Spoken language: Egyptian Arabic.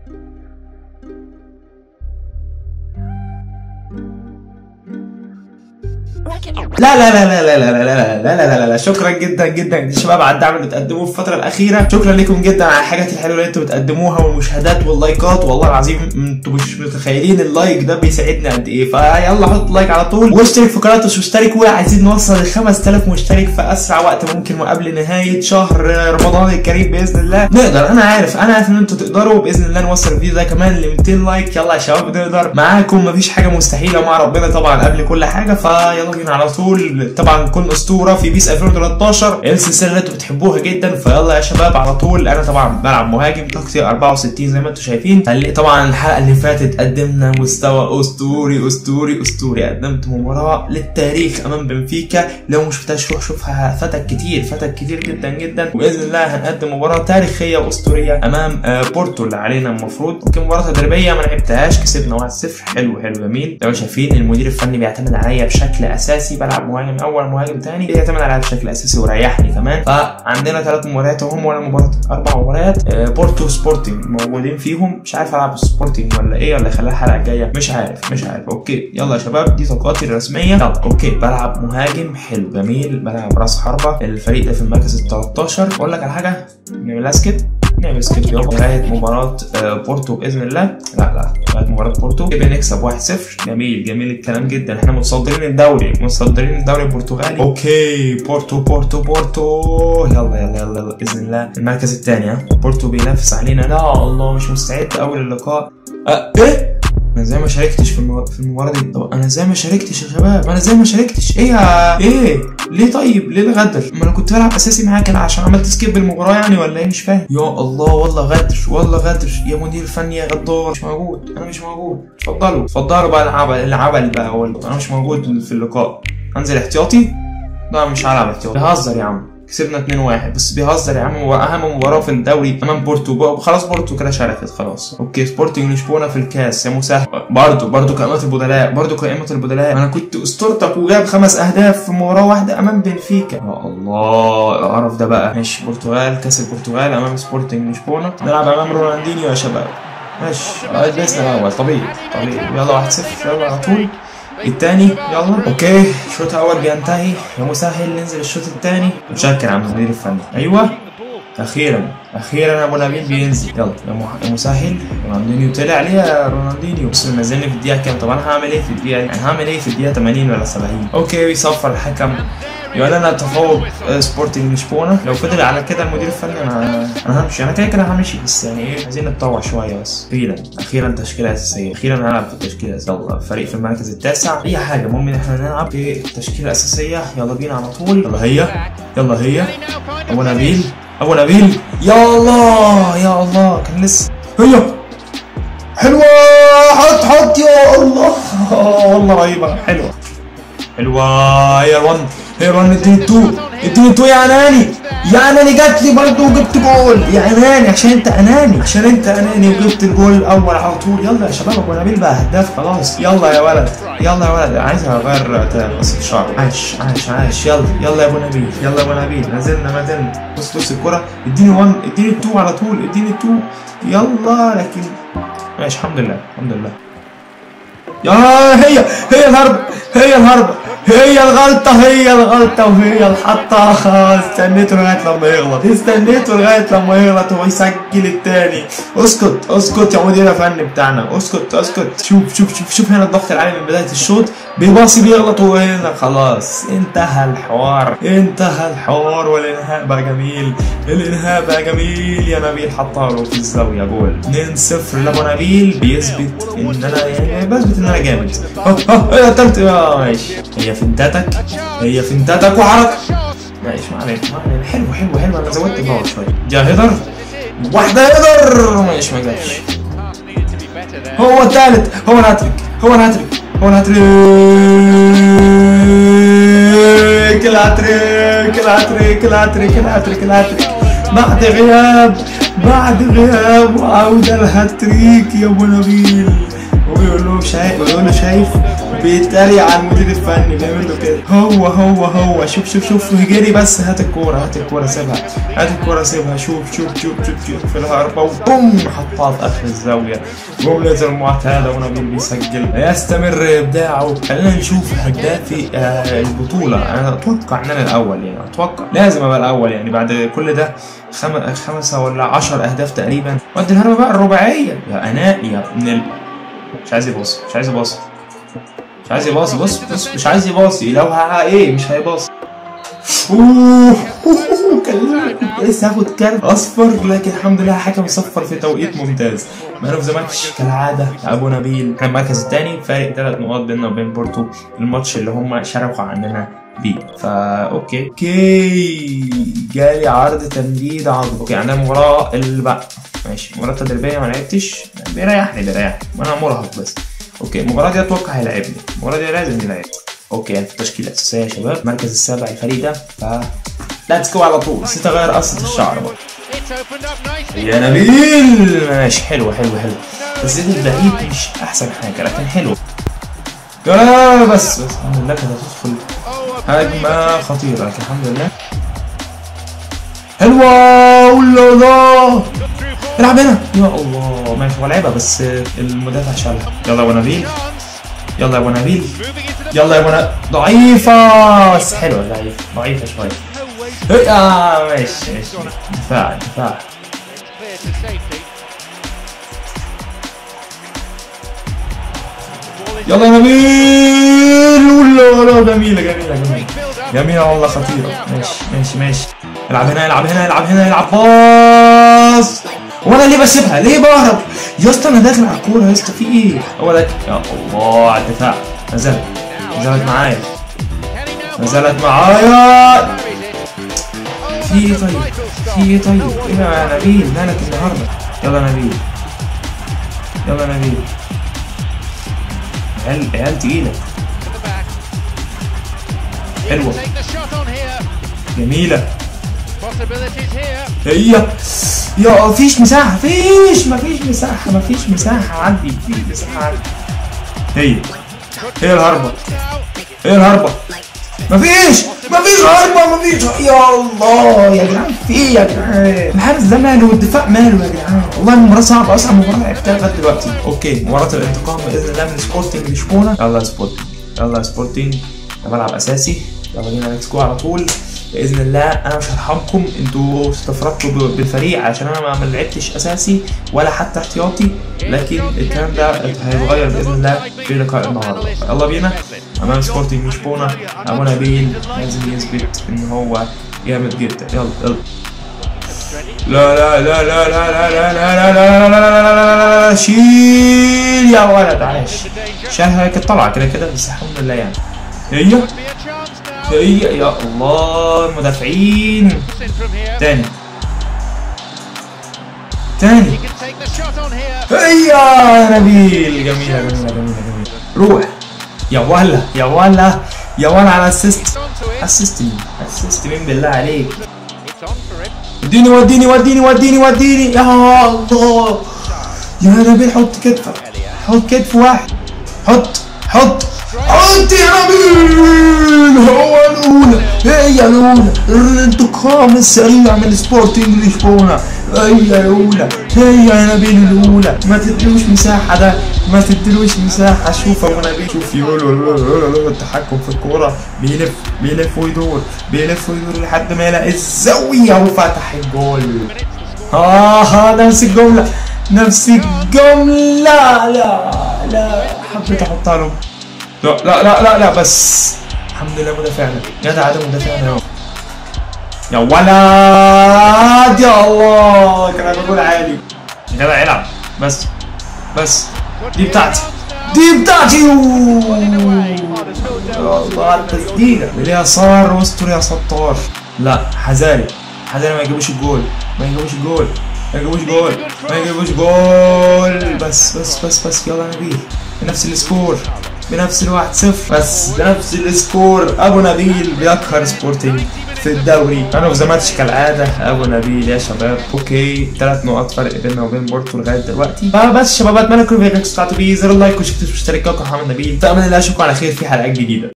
لا لا لا لا لا لا لا لا لا لا لا لا لا شكرا جدا جدا يا شباب على الدعم اللي بتقدموه في الفتره الاخيره شكرا لكم جدا على الحاجات الحلوه اللي انتوا بتقدموها والمشاهدات واللايكات والله العظيم انتوا مش متخيلين اللايك ده بيساعدني قد ايه فيلا حط لايك على طول واشترك في قناه واشتركوا عايزين نوصل ل 5000 مشترك في اسرع وقت ممكن وقبل نهايه شهر رمضان الكريم باذن الله نقدر انا عارف انا عارف ان انتوا تقدروا باذن الله نوصل الفيديو ده كمان ل 200 لايك يلا يا شباب نقدر معاكم مفيش حاجه مستحيله ومع ربنا طبعا قبل كل حاجه فيلا بينا على طول طبعا كل اسطوره في بيس 2013 السلسله اللي انتوا بتحبوها جدا فيلا يا شباب على طول انا طبعا بلعب مهاجم طاقتي 64 زي ما انتم شايفين خلي- طبعا الحلقه اللي فاتت قدمنا مستوى اسطوري اسطوري اسطوري قدمت مباراه للتاريخ امام بنفيكا لو مش شفتهاش روح شوفها فاتك كتير فاتك كتير جدا جدا وباذن الله هنقدم مباراه تاريخيه واسطوريه امام آه، بورتو اللي علينا المفروض ممكن مباراه تدريبيه ما لعبتهاش كسبنا 1-0 حلو حلو جميل لو شايفين المدير الفني بيعتمد عليا بشكل اساسي بلعب مهاجم اول مهاجم تاني بيعتمد عليا بشكل اساسي وريحني كمان فعندنا ثلاث مباريات وهم ولا مباراه اربع مباريات آه، بورتو سبورتنج موجودين فيهم مش عارف العب سبورتنج ولا ايه ولا اخليها الحلقه الجايه مش عارف مش عارف اوكي يلا يا شباب دي طاقاتي الرسميه يلا اوكي بلعب مهاجم حلو جميل بلعب راس حربه الفريق ده في المركز ال 13 اقول لك على حاجه نعملها سكيب نعمل سكيب يلا لغايه مباراه آه، بورتو باذن الله لا لا لغايه مباراه بورتو يبقى نكسب 1-0 جميل جميل الكلام جدا احنا متصدرين الدوري متصدرين الدوري البرتغالي اوكي بورتو بورتو بورتو يلا يلا يلا يلا باذن الله المركز الثاني ها بورتو بينافس علينا لا الله مش مستعد اول اللقاء أه ايه انا ازاي ما شاركتش في المو... في المباراه دي طب انا ازاي ما شاركتش يا شباب انا ازاي ما شاركتش ايه يا ايه ليه طيب ليه الغدر ما انا كنت بلعب اساسي معاك انا عشان عملت سكيب المباراه يعني ولا ايه مش فاهم يا الله والله غدر والله غدر يا مدير فني يا غدار مش موجود انا مش موجود اتفضلوا اتفضلوا بقى العبل العبل بقى هو انا مش موجود في اللقاء انزل احتياطي لا مش هلعب احتياطي بيهزر يا عم كسبنا 2-1 بس بيهزر يا عم هو اهم مباراه في الدوري امام بورتو بقى- خلاص بورتو كده شاركت خلاص اوكي سبورتنج لشبونه في الكاس يا مسهل برضه برضه قائمه البدلاء برضه قائمه البدلاء انا كنت اسطورتك وجاب خمس اهداف في مباراه واحده امام بنفيكا يا الله القرف ده بقى ماشي البرتغال كاس البرتغال امام سبورتنج لشبونه نلعب امام رونالدينيو يا شباب ماشي آه، لبسنا الاول طبيعي طبيعي يلا 1-0 يلا على طول التاني يلا اوكي الشوط الاول بينتهي يا مسهل ننزل الشوط التاني متشكر يا عم المدير الفني ايوه اخيرا اخيرا ابو نبيل بينزل يلا يا مح- يا مسهل رونالدينيو طلع ليه يا رونالدينيو بس نزلني في الدقيقه كام طب انا هعمل ايه في الدقيقه يعني هعمل ايه في الدقيقه 80 ولا 70 اوكي بيصفر الحكم يقول لنا تفوق آه، سبورتنج لشبونه لو فضل على كده المدير الفني انا انا همشي انا كده كده همشي بس يعني ايه عايزين نتطوع شويه بس اخيرا اخيرا تشكيله اساسيه اخيرا هنلعب في التشكيله الأساسية. يلا فريق في المركز التاسع اي حاجه المهم ان احنا نلعب في التشكيله الاساسيه يلا بينا على طول يلا هي يلا هي ابو نبيل ابو نبيل يا الله يا الله كان لسه هي حلوه حط حط يا الله والله رهيبه حلوه حلوه يا رون يا رون اديني التو اديني التو يا اناني يا اناني جات لي برضه وجبت جول يا اناني عشان انت اناني عشان انت اناني وجبت الجول الاول على طول يلا يا شباب ابو نبيل بقى هداف خلاص يلا يا ولد يلا يا ولد عايز اغير قصه الشعر عاش عاش عاش يلا يلا يا ابو نبيل يلا يا ابو نبيل نزلنا ما زلنا بص بص الكره اديني 1 اديني التو على طول اديني التو يلا لكن ماشي الحمد لله الحمد لله يا هي هي الهربة هي الهربة هي الغلطة هي الغلطة وهي الحطة استنيته لغاية لما يغلط استنيته لغاية لما يغلط ويسجل التاني اسكت اسكت يا مدير الفني بتاعنا اسكت اسكت شوف شوف شوف شوف هنا الضغط العالي من بداية الشوط بيباصي بيغلط وهنا خلاص انتهى الحوار انتهى الحوار والانهاء بقى جميل الانهاء بقى جميل يا نبيل حطها له في الزاوية جول 2-0 لابو نبيل بيثبت ان انا يعني بثبت ان انا جامد اه اه ايه التالت اه ماشي هي فنتاتك هي فنتاتك وحركة ماشي ما علينا ما علينا حلو حلو حلو انا زودت باور شوية جا هيدر واحدة هيدر ماشي ما جاتش هو الثالث هو الهاتريك هو الهاتريك هو الهاتريك الهاتريك الهاتريك الهاتريك الهاتريك الهاتريك بعد غياب بعد غياب وعودة الهاتريك يا ابو نبيل وبيقول له شايف بيقول له شايف بيتريق على المدير الفني بيعمل له كده هو هو هو شوف شوف شوف جري بس هات الكوره هات الكوره سيبها هات الكوره سيبها شوف شوف شوف شوف شوف في الهربه وبوم حطها في اخر الزاويه جملة المعتادة ونبيل بيسجل يستمر ابداعه خلينا نشوف هدافي آه البطولة انا اتوقع ان انا الاول يعني اتوقع لازم ابقى الاول يعني بعد كل ده خم... خمسة ولا عشر اهداف تقريبا ودي الهربة بقى الرباعية يا اناء يا ابن ال... مش عايز يباصي مش عايز يباصي مش عايز يباصي بص بص مش عايز يباصي لو ها ايه مش هيباصي اوه أوه، كان لسه هاخد كارت اصفر لكن الحمد لله حكم صفر في توقيت ممتاز مان اوف ذا ماتش كالعاده ابو نبيل احنا المركز الثاني فارق ثلاث نقاط بيننا وبين بورتو الماتش اللي هم شاركوا عننا بيه فا اوكي اوكي جالي عرض تمديد عرض اوكي عندنا مباراه اللي بقى ماشي مباراه تدريبيه ما لعبتش بيريحني بيريحني وانا مرهق بس اوكي المباراه دي اتوقع هيلعبني المباراه دي لازم يلعب اوكي التشكيله الاساسيه يا شباب المركز السابع الفريق ده ف ليتس جو على طول نسيت اغير قصه الشعر بقى It's opened up nicely. يا نبيل ماشي حلو حلو حلو الزيت البعيد مش احسن حاجه لكن حلو يا بس بس الحمد لله كانت هتدخل Oh, a هجمه خطيره لكن الحمد لله حلوه ولا لا good through ball. العب هنا يا الله ماشي هو لعبها بس المدافع شالها يلا يا ابو نبيل Chance. يلا يا ابو نبيل Moving into the يلا يا ابو نبيل ضعيفه بس حلوه ضعيفه ضعيفه شويه no way إيه، اه ماشي ماشي دفاع دفاع clear to safety. The ball is يلا يا نبيل ولا لا جميله جميله جميله build up. جميله والله خطيره ماشي ماشي ماشي العب هنا العب هنا العب هنا العب باص وانا ليه بسيبها ليه بهرب يا اسطى انا داخل على الكوره يا اسطى في ايه هو ده يا الله على الدفاع نزلت نزلت معايا Kenny now نزلت معايا carries it. في ايه طيب في ايه طيب ايه يا نبيل مالك النهارده يلا يا نبيل يلا يا نبيل عيال عيال تقيله To the back. حلوه Take the shot on here. جميله Possibilities here. هي يا مفيش مساحة مفيش مفيش مساحة مفيش مساحة عندي مفيش مساحة عندي هي هي الهربة Now. هي الهربة مفيش مفيش هربة مفيش يا الله يا جدعان في ايه يا جدعان الحارس ده ماله والدفاع ماله يا جدعان والله المباراة صعبة أصعب مباراة لعبتها لغاية دلوقتي أوكي مباراة الانتقام بإذن الله من سبورتنج لشبونة يلا يا سبورتنج يلا يا سبورتنج ده ملعب أساسي يلا بينا ليتس جو على طول باذن الله انا مش هرحمكم انتوا استفردتوا ب- بالفريق عشان انا ما- ما لعبتش اساسي ولا حتى احتياطي لكن الكلام ده هيتغير باذن الله في لقاء النهارده يلا بينا امام سبورتنج لشبونه ابو نبيل لازم يثبت ان هو جامد جدا يلا يلا لا لا لا لا لا لا لا لا لا لا لا لا لا لا لا شيل يا ولد عاش شالها كانت طالعه كده كده بس الحمد لله يعني هي Be a chance now. هي يا الله المدافعين In from here. تاني تاني He can take the shot on here. هيا يا نبيل جميلة جميلة جميلة جميلة روح يا ولا يا ولا يا ولا على اسيست It's on to it. اسيست مين اسيست مين بالله عليك It's on for him. وديني وديني وديني وديني وديني يا الله يا نبيل حط كتفك حط كتف واحد حط حط حط يا نبيل هو الاولى هي الاولى الانتقام السريع من سبورتنج لشبونه هي الاولى هي يا نبيل الاولى ما تدلوش مساحه ده ما تدلوش مساحه شوف ابو نبيل شوف يقول التحكم في الكوره بيلف بيلف ويدور بيلف ويدور لحد ما يلاقي الزاويه وفتح الجول آه نفس الجملة نفس الجملة لا لا حبيت أحطها له لا لا لا لا لا بس الحمد لله مدافعنا جدع ده مدافعنا اهو يا ولد يا الله كان بقول عالي يا جدع العب بس بس دي بتاعتي دي بتاعتي يا الله على التسديدة باليسار واستر يا ستار لا حذاري حذاري ما يجيبوش الجول ما يجيبوش الجول ما يجيبوش جول ما يجيبوش جول بس بس بس بس يلا يا نبيل بنفس السكور بنفس الواحد صفر بس بنفس السكور ابو نبيل بيقهر سبورتنج في الدوري انا اوف ذا ماتش كالعاده ابو نبيل يا شباب اوكي ثلاث نقط فرق بيننا وبين بورتو لغايه دلوقتي فبس شباب اتمنى تكونوا فيديو بتاعتوا بيه زر اللايك واشتركوا واشتركوا محمد نبيل فامن الله اشوفكم على خير في حلقات جديده